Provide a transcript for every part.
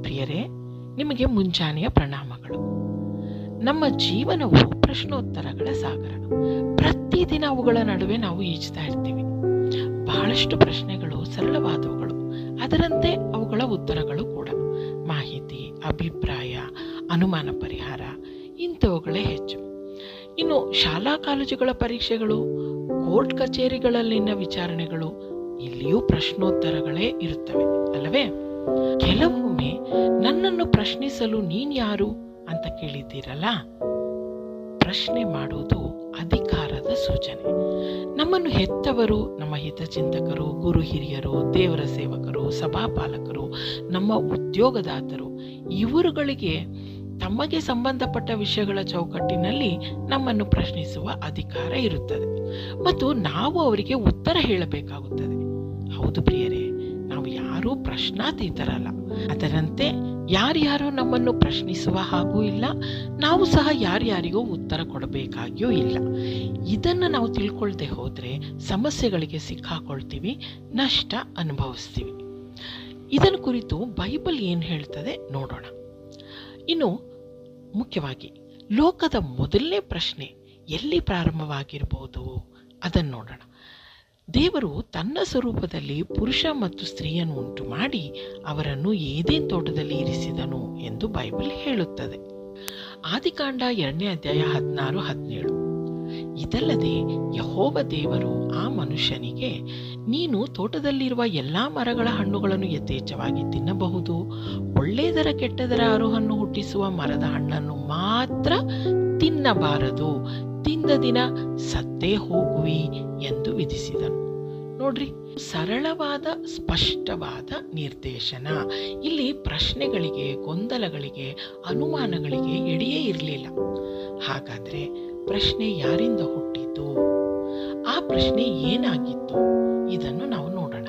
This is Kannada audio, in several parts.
ಪ್ರಿಯರೇ ನಿಮಗೆ ಮುಂಜಾನೆಯ ಪ್ರಣಾಮಗಳು ನಮ್ಮ ಜೀವನವು ಪ್ರಶ್ನೋತ್ತರಗಳ ಸಾಗರ ಪ್ರತಿದಿನ ಅವುಗಳ ನಡುವೆ ನಾವು ಈಜ್ತಾ ಇರ್ತೀವಿ ಬಹಳಷ್ಟು ಪ್ರಶ್ನೆಗಳು ಸರಳವಾದವುಗಳು ಅದರಂತೆ ಅವುಗಳ ಉತ್ತರಗಳು ಕೂಡ ಮಾಹಿತಿ ಅಭಿಪ್ರಾಯ ಅನುಮಾನ ಪರಿಹಾರ ಇಂಥವುಗಳೇ ಹೆಚ್ಚು ಇನ್ನು ಶಾಲಾ ಕಾಲೇಜುಗಳ ಪರೀಕ್ಷೆಗಳು ಕೋರ್ಟ್ ಕಚೇರಿಗಳಲ್ಲಿನ ವಿಚಾರಣೆಗಳು ಇಲ್ಲಿಯೂ ಪ್ರಶ್ನೋತ್ತರಗಳೇ ಇರುತ್ತವೆ ಅಲ್ಲವೇ ಕೆಲವೊಮ್ಮೆ ನನ್ನನ್ನು ಪ್ರಶ್ನಿಸಲು ನೀನ್ ಯಾರು ಅಂತ ಕೇಳಿದ್ದೀರಲ್ಲ ಪ್ರಶ್ನೆ ಮಾಡುವುದು ಅಧಿಕಾರದ ಸೂಚನೆ ನಮ್ಮನ್ನು ಹೆತ್ತವರು ನಮ್ಮ ಹಿತಚಿಂತಕರು ಗುರು ಹಿರಿಯರು ದೇವರ ಸೇವಕರು ಸಭಾಪಾಲಕರು ನಮ್ಮ ಉದ್ಯೋಗದಾತರು ಇವರುಗಳಿಗೆ ತಮಗೆ ಸಂಬಂಧಪಟ್ಟ ವಿಷಯಗಳ ಚೌಕಟ್ಟಿನಲ್ಲಿ ನಮ್ಮನ್ನು ಪ್ರಶ್ನಿಸುವ ಅಧಿಕಾರ ಇರುತ್ತದೆ ಮತ್ತು ನಾವು ಅವರಿಗೆ ಉತ್ತರ ಹೇಳಬೇಕಾಗುತ್ತದೆ ಹೌದು ಪ್ರಿಯರೇ ನಾವು ಯಾರೂ ಪ್ರಶ್ನಾತೀತರಲ್ಲ ಅದರಂತೆ ಯಾರ್ಯಾರು ನಮ್ಮನ್ನು ಪ್ರಶ್ನಿಸುವ ಹಾಗೂ ಇಲ್ಲ ನಾವು ಸಹ ಯಾರ್ಯಾರಿಗೂ ಉತ್ತರ ಕೊಡಬೇಕಾಗಿಯೂ ಇಲ್ಲ ಇದನ್ನು ನಾವು ತಿಳ್ಕೊಳ್ದೆ ಹೋದರೆ ಸಮಸ್ಯೆಗಳಿಗೆ ಸಿಕ್ಕಾಕೊಳ್ತೀವಿ ನಷ್ಟ ಅನುಭವಿಸ್ತೀವಿ ಇದನ್ನು ಕುರಿತು ಬೈಬಲ್ ಏನು ಹೇಳ್ತದೆ ನೋಡೋಣ ಇನ್ನು ಮುಖ್ಯವಾಗಿ ಲೋಕದ ಮೊದಲನೇ ಪ್ರಶ್ನೆ ಎಲ್ಲಿ ಪ್ರಾರಂಭವಾಗಿರ್ಬೋದು ಅದನ್ನು ನೋಡೋಣ ದೇವರು ತನ್ನ ಸ್ವರೂಪದಲ್ಲಿ ಪುರುಷ ಮತ್ತು ಸ್ತ್ರೀಯನ್ನು ಉಂಟು ಮಾಡಿ ಅವರನ್ನು ಏದೇನ್ ತೋಟದಲ್ಲಿ ಇರಿಸಿದನು ಎಂದು ಬೈಬಲ್ ಹೇಳುತ್ತದೆ ಆದಿಕಾಂಡ ಎರಡನೇ ಅಧ್ಯಾಯ ಹದಿನಾರು ಹದಿನೇಳು ಇದಲ್ಲದೆ ಯಹೋವ ದೇವರು ಆ ಮನುಷ್ಯನಿಗೆ ನೀನು ತೋಟದಲ್ಲಿರುವ ಎಲ್ಲಾ ಮರಗಳ ಹಣ್ಣುಗಳನ್ನು ಯಥೇಚ್ಛವಾಗಿ ತಿನ್ನಬಹುದು ಒಳ್ಳೆಯದರ ಕೆಟ್ಟದರ ಅರುಹನ್ನು ಹುಟ್ಟಿಸುವ ಮರದ ಹಣ್ಣನ್ನು ಮಾತ್ರ ತಿನ್ನಬಾರದು ತಿಂದ ದಿನ ಸತ್ತೇ ಹೋಗುವಿ ಎಂದು ವಿಧಿಸಿದನು ನೋಡ್ರಿ ಸರಳವಾದ ಸ್ಪಷ್ಟವಾದ ನಿರ್ದೇಶನ ಇಲ್ಲಿ ಪ್ರಶ್ನೆಗಳಿಗೆ ಗೊಂದಲಗಳಿಗೆ ಅನುಮಾನಗಳಿಗೆ ಎಡೆಯೇ ಇರಲಿಲ್ಲ ಹಾಗಾದ್ರೆ ಪ್ರಶ್ನೆ ಯಾರಿಂದ ಹುಟ್ಟಿತು ಆ ಪ್ರಶ್ನೆ ಏನಾಗಿತ್ತು ಇದನ್ನು ನಾವು ನೋಡೋಣ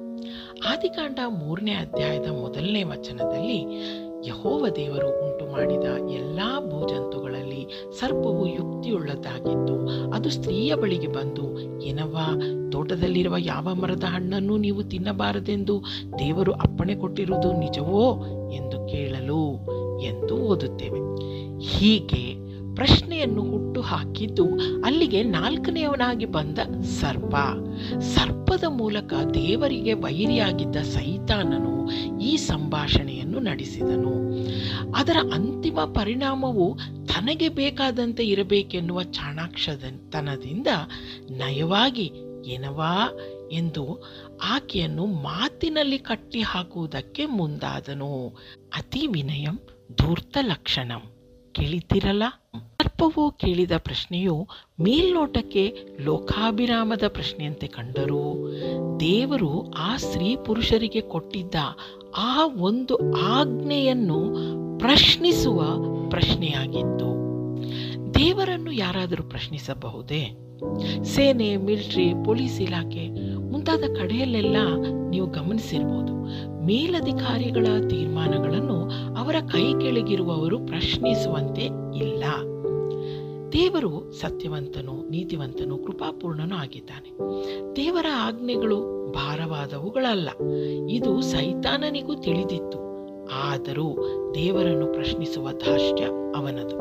ಆದಿಕಾಂಡ ಮೂರನೇ ಅಧ್ಯಾಯದ ಮೊದಲನೇ ವಚನದಲ್ಲಿ ಯಹೋವ ದೇವರು ಉಂಟು ಮಾಡಿದ ಎಲ್ಲಾ ಭೂಜಂತುಗಳಲ್ಲಿ ಸರ್ಪವು ಯುಕ್ತಿಯುಳ್ಳದ್ದಾಗಿತ್ತು ಅದು ಸ್ತ್ರೀಯ ಬಳಿಗೆ ಬಂದು ಏನವ್ವ ತೋಟದಲ್ಲಿರುವ ಯಾವ ಮರದ ಹಣ್ಣನ್ನು ನೀವು ತಿನ್ನಬಾರದೆಂದು ದೇವರು ಅಪ್ಪಣೆ ಕೊಟ್ಟಿರುವುದು ನಿಜವೋ ಎಂದು ಕೇಳಲು ಎಂದು ಓದುತ್ತೇವೆ ಹೀಗೆ ಪ್ರಶ್ನೆಯನ್ನು ಹುಟ್ಟು ಹಾಕಿದ್ದು ಅಲ್ಲಿಗೆ ನಾಲ್ಕನೆಯವನಾಗಿ ಬಂದ ಸರ್ಪ ಸರ್ಪದ ಮೂಲಕ ದೇವರಿಗೆ ವೈರಿಯಾಗಿದ್ದ ಸೈತಾನನು ಈ ಸಂಭಾಷಣೆಯನ್ನು ನಡೆಸಿದನು ಅದರ ಅಂತಿಮ ಪರಿಣಾಮವು ತನಗೆ ಬೇಕಾದಂತೆ ಇರಬೇಕೆನ್ನುವ ಚಾಣಾಕ್ಷತನದಿಂದ ನಯವಾಗಿ ಏನವಾ ಎಂದು ಆಕೆಯನ್ನು ಮಾತಿನಲ್ಲಿ ಕಟ್ಟಿ ಹಾಕುವುದಕ್ಕೆ ಮುಂದಾದನು ಅತಿ ವಿನಯಂ ಧೂರ್ತ ಲಕ್ಷಣಂ ಕೇಳಿದ್ದೀರಲ್ಲ ಸರ್ಪವು ಕೇಳಿದ ಪ್ರಶ್ನೆಯು ಮೇಲ್ನೋಟಕ್ಕೆ ಲೋಕಾಭಿರಾಮದ ಪ್ರಶ್ನೆಯಂತೆ ಕಂಡರೂ ದೇವರು ಆ ಸ್ತ್ರೀ ಪುರುಷರಿಗೆ ಕೊಟ್ಟಿದ್ದ ಆ ಒಂದು ಆಜ್ಞೆಯನ್ನು ಪ್ರಶ್ನಿಸುವ ಪ್ರಶ್ನೆಯಾಗಿತ್ತು ದೇವರನ್ನು ಯಾರಾದರೂ ಪ್ರಶ್ನಿಸಬಹುದೇ ಸೇನೆ ಮಿಲಿಟರಿ ಪೊಲೀಸ್ ಇಲಾಖೆ ಮುಂತಾದ ಕಡೆಯಲ್ಲೆಲ್ಲ ನೀವು ಗಮನಿಸಿರ್ಬೋದು ಮೇಲಧಿಕಾರಿಗಳ ತೀರ್ಮಾನಗಳನ್ನು ಅವರ ಕೈ ಕೆಳಗಿರುವವರು ಪ್ರಶ್ನಿಸುವಂತೆ ಇಲ್ಲ ದೇವರು ಸತ್ಯವಂತನು ನೀತಿವಂತನು ಕೃಪಾಪೂರ್ಣನೂ ಆಗಿದ್ದಾನೆ ದೇವರ ಆಜ್ಞೆಗಳು ಭಾರವಾದವುಗಳಲ್ಲ ಇದು ಸೈತಾನನಿಗೂ ತಿಳಿದಿತ್ತು ಆದರೂ ದೇವರನ್ನು ಪ್ರಶ್ನಿಸುವ ಧಾರ್ಷ್ಟ್ಯ ಅವನದು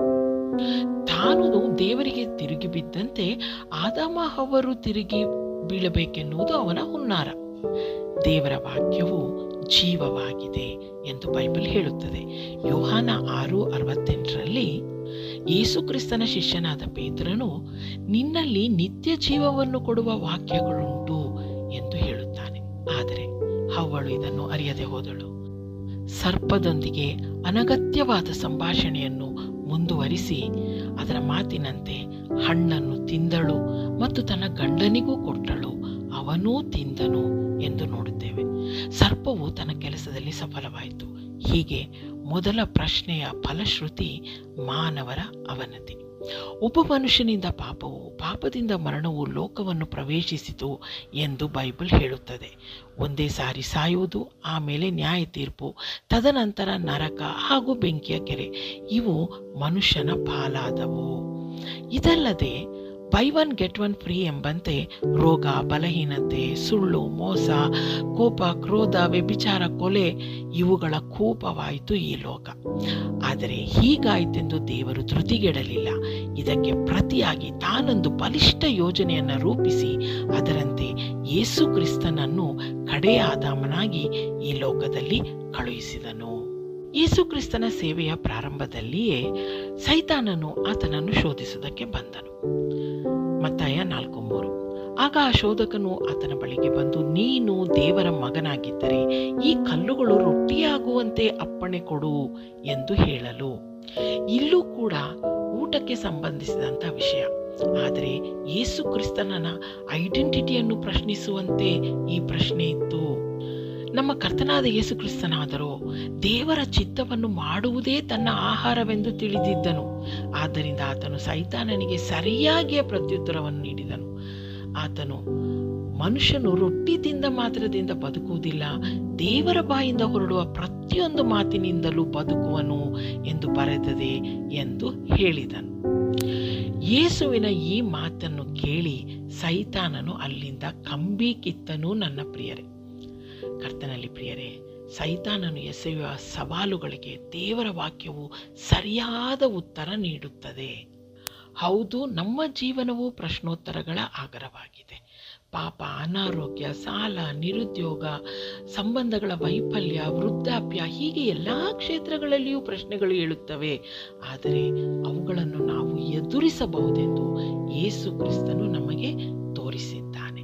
ತಾನು ದೇವರಿಗೆ ತಿರುಗಿ ಬಿದ್ದಂತೆ ಆದಾಮ ಅವರು ತಿರುಗಿ ಬೀಳಬೇಕೆನ್ನುವುದು ಅವನ ಹುನ್ನಾರ ದೇವರ ವಾಕ್ಯವು ಜೀವವಾಗಿದೆ ಎಂದು ಬೈಬಲ್ ಹೇಳುತ್ತದೆ ಯೋಹಾನ ಆರು ಅರವತ್ತೆಂಟರಲ್ಲಿ ಯೇಸು ಕ್ರಿಸ್ತನ ಶಿಷ್ಯನಾದ ಪೇತ್ರನು ನಿನ್ನಲ್ಲಿ ನಿತ್ಯ ಜೀವವನ್ನು ಕೊಡುವ ವಾಕ್ಯಗಳುಂಟು ಎಂದು ಹೇಳುತ್ತಾನೆ ಆದರೆ ಹವ್ವಳು ಇದನ್ನು ಅರಿಯದೆ ಹೋದಳು ಸರ್ಪದೊಂದಿಗೆ ಅನಗತ್ಯವಾದ ಸಂಭಾಷಣೆಯನ್ನು ಮುಂದುವರಿಸಿ ಅದರ ಮಾತಿನಂತೆ ಹಣ್ಣನ್ನು ತಿಂದಳು ಮತ್ತು ತನ್ನ ಗಂಡನಿಗೂ ಕೊಟ್ಟಳು ಅವನೂ ತಿಂದನು ಎಂದು ನೋಡುತ್ತೇವೆ ಸರ್ಪವು ತನ್ನ ಕೆಲಸದಲ್ಲಿ ಸಫಲವಾಯಿತು ಹೀಗೆ ಮೊದಲ ಪ್ರಶ್ನೆಯ ಫಲಶ್ರುತಿ ಮಾನವರ ಅವನತಿ ಒಬ್ಬ ಮನುಷ್ಯನಿಂದ ಪಾಪವು ಪಾಪದಿಂದ ಮರಣವು ಲೋಕವನ್ನು ಪ್ರವೇಶಿಸಿತು ಎಂದು ಬೈಬಲ್ ಹೇಳುತ್ತದೆ ಒಂದೇ ಸಾರಿ ಸಾಯುವುದು ಆಮೇಲೆ ನ್ಯಾಯ ತೀರ್ಪು ತದನಂತರ ನರಕ ಹಾಗೂ ಬೆಂಕಿಯ ಕೆರೆ ಇವು ಮನುಷ್ಯನ ಪಾಲಾದವು ಇದಲ್ಲದೆ buy one get one free ಎಂಬಂತೆ ರೋಗ ಬಲಹೀನತೆ ಸುಳ್ಳು ಮೋಸ ಕೋಪ ಕ್ರೋಧ ವ್ಯಭಿಚಾರ ಕೊಲೆ ಇವುಗಳ ಕೂಪವಾಯಿತು ಈ ಲೋಕ ಆದರೆ ಹೀಗಾಯಿತೆಂದು ದೇವರು ಧೃತಿಗೆಡಲಿಲ್ಲ ಇದಕ್ಕೆ ಪ್ರತಿಯಾಗಿ ತಾನೊಂದು ಬಲಿಷ್ಠ ಯೋಜನೆಯನ್ನು ರೂಪಿಸಿ ಅದರಂತೆ ಯೇಸು ಕ್ರಿಸ್ತನನ್ನು ಕಡೆಯ ಆದಾಮನಾಗಿ ಈ ಲೋಕದಲ್ಲಿ ಕಳುಹಿಸಿದನು ಯೇಸು ಕ್ರಿಸ್ತನ ಸೇವೆಯ ಪ್ರಾರಂಭದಲ್ಲಿಯೇ ಸೈತಾನನು ಆತನನ್ನು ಶೋಧಿಸುವುದಕ್ಕೆ ಬಂದನು ಮತ್ತಾಯ ನಾಲ್ಕು ಮೂರು ಆಗ ಆ ಶೋಧಕನು ಆತನ ಬಳಿಗೆ ಬಂದು ನೀನು ದೇವರ ಮಗನಾಗಿದ್ದರೆ ಈ ಕಲ್ಲುಗಳು ರೊಟ್ಟಿಯಾಗುವಂತೆ ಅಪ್ಪಣೆ ಕೊಡು ಎಂದು ಹೇಳಲು ಇಲ್ಲೂ ಕೂಡ ಊಟಕ್ಕೆ ಸಂಬಂಧಿಸಿದಂಥ ವಿಷಯ ಆದರೆ ಯೇಸು ಕ್ರಿಸ್ತನನ ಐಡೆಂಟಿಟಿಯನ್ನು ಪ್ರಶ್ನಿಸುವಂತೆ ಈ ಪ್ರಶ್ನೆ ಇತ್ತು ನಮ್ಮ ಕರ್ತನಾದ ಯೇಸು ಕ್ರಿಸ್ತನಾದರೂ ದೇವರ ಚಿತ್ತವನ್ನು ಮಾಡುವುದೇ ತನ್ನ ಆಹಾರವೆಂದು ತಿಳಿದಿದ್ದನು ಆದ್ದರಿಂದ ಆತನು ಸೈತಾನನಿಗೆ ಸರಿಯಾಗಿಯೇ ಪ್ರತ್ಯುತ್ತರವನ್ನು ನೀಡಿದನು ಆತನು ಮನುಷ್ಯನು ರೊಟ್ಟಿ ತಿಂದ ಮಾತ್ರದಿಂದ ಬದುಕುವುದಿಲ್ಲ ದೇವರ ಬಾಯಿಂದ ಹೊರಡುವ ಪ್ರತಿಯೊಂದು ಮಾತಿನಿಂದಲೂ ಬದುಕುವನು ಎಂದು ಬರೆದದೆ ಎಂದು ಹೇಳಿದನು ಯೇಸುವಿನ ಈ ಮಾತನ್ನು ಕೇಳಿ ಸೈತಾನನು ಅಲ್ಲಿಂದ ಕಂಬಿ ಕಿತ್ತನು ನನ್ನ ಪ್ರಿಯರೇ ಕರ್ತನಲ್ಲಿ ಪ್ರಿಯರೇ ಸೈತಾನನು ಎಸೆಯುವ ಸವಾಲುಗಳಿಗೆ ದೇವರ ವಾಕ್ಯವು ಸರಿಯಾದ ಉತ್ತರ ನೀಡುತ್ತದೆ ಹೌದು ನಮ್ಮ ಜೀವನವು ಪ್ರಶ್ನೋತ್ತರಗಳ ಆಗರವಾಗಿದೆ ಪಾಪ ಅನಾರೋಗ್ಯ ಸಾಲ ನಿರುದ್ಯೋಗ ಸಂಬಂಧಗಳ ವೈಫಲ್ಯ ವೃದ್ಧಾಪ್ಯ ಹೀಗೆ ಎಲ್ಲ ಕ್ಷೇತ್ರಗಳಲ್ಲಿಯೂ ಪ್ರಶ್ನೆಗಳು ಏಳುತ್ತವೆ ಆದರೆ ಅವುಗಳನ್ನು ನಾವು ಎದುರಿಸಬಹುದೆಂದು ಯೇಸು ಕ್ರಿಸ್ತನು ನಮಗೆ ತೋರಿಸಿದ್ದಾನೆ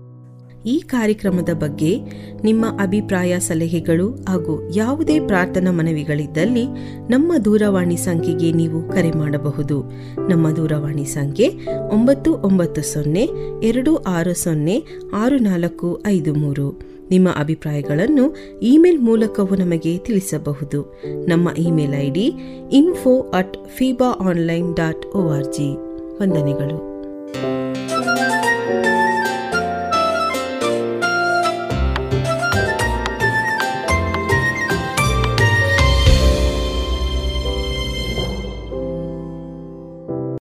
ಈ ಕಾರ್ಯಕ್ರಮದ ಬಗ್ಗೆ ನಿಮ್ಮ ಅಭಿಪ್ರಾಯ ಸಲಹೆಗಳು ಹಾಗೂ ಯಾವುದೇ ಪ್ರಾರ್ಥನಾ ಮನವಿಗಳಿದ್ದಲ್ಲಿ ನಮ್ಮ ದೂರವಾಣಿ ಸಂಖ್ಯೆಗೆ ನೀವು ಕರೆ ಮಾಡಬಹುದು ನಮ್ಮ ದೂರವಾಣಿ ಸಂಖ್ಯೆ ಒಂಬತ್ತು ಒಂಬತ್ತು ಸೊನ್ನೆ ಎರಡು ಆರು ಸೊನ್ನೆ ಆರು ನಾಲ್ಕು ಐದು ಮೂರು ನಿಮ್ಮ ಅಭಿಪ್ರಾಯಗಳನ್ನು ಇಮೇಲ್ ಮೂಲಕವೂ ನಮಗೆ ತಿಳಿಸಬಹುದು ನಮ್ಮ email I D info at feeba online dot O R G ವಂದನೆಗಳು